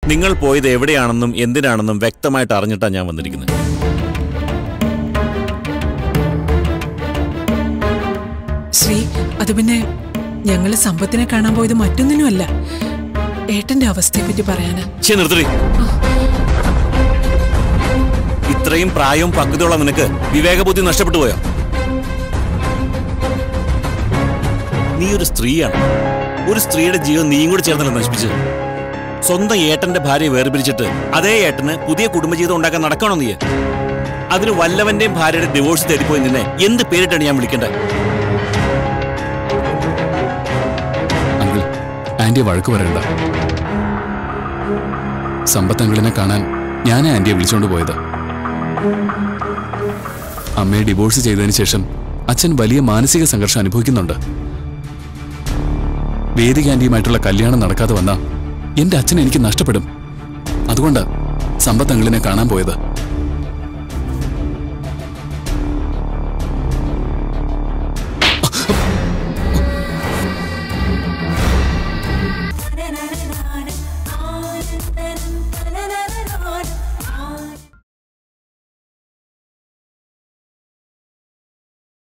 നിങ്ങൾ പോയത് എവിടെയാണെന്നും എന്തിനാണെന്നും വ്യക്തമായിട്ട് അറിഞ്ഞിട്ടാണ് ഞാൻ വന്നിരിക്കുന്നത് ശ്രീ അത് പിന്നെ ഞങ്ങള് സമ്പത്തിനെ കാണാൻ പോയത് മറ്റൊന്നിനുമല്ല ഏട്ടന്റെ അവസ്ഥയെപ്പറ്റി പറയാനാ ശേ നിർത്തി ഇത്രയും പ്രായവും പക്വതയുള്ള നിനക്ക് വിവേകബുദ്ധി നഷ്ടപ്പെട്ടു പോയോ നീ ഒരു സ്ത്രീയാണ് ഒരു സ്ത്രീയുടെ ജീവൻ നീയും കൂടി ചേർന്നല്ല നശിപ്പിച്ചത് സ്വന്തം ഏട്ടന്റെ ഭാര്യയെ വേർപിരിച്ചിട്ട് അതേ ഏട്ടന് പുതിയ കുടുംബജീവിതം ഉണ്ടാക്കാൻ നടക്കണോ നീ അതിന് വല്ലവന്റെയും ഭാര്യയുടെ ഡിവോഴ്സ് തേടിപ്പോയി നിന്നെ എന്ത് പേരിട്ടാണ് ഞാൻ വിളിക്കേണ്ടത് അങ്കിൾ ആന്റിയെ വഴക്ക് പറയണ്ട സമ്പത്ത് അങ്കിളിനെ കാണാൻ ഞാനാ ആന്റിയെ വിളിച്ചുകൊണ്ട് പോയത് അമ്മയെ ഡിവോഴ്സ് ചെയ്തതിന് ശേഷം അച്ഛൻ വലിയ മാനസിക സംഘർഷം അനുഭവിക്കുന്നുണ്ട് വേദിക ആന്റിയുമായിട്ടുള്ള കല്യാണം നടക്കാതെ വന്നാ എന്റെ അച്ഛൻ എനിക്ക് നഷ്ടപ്പെടും അതുകൊണ്ടാ സമ്പത്ത് അങ്കിളിനെ കാണാൻ പോയത്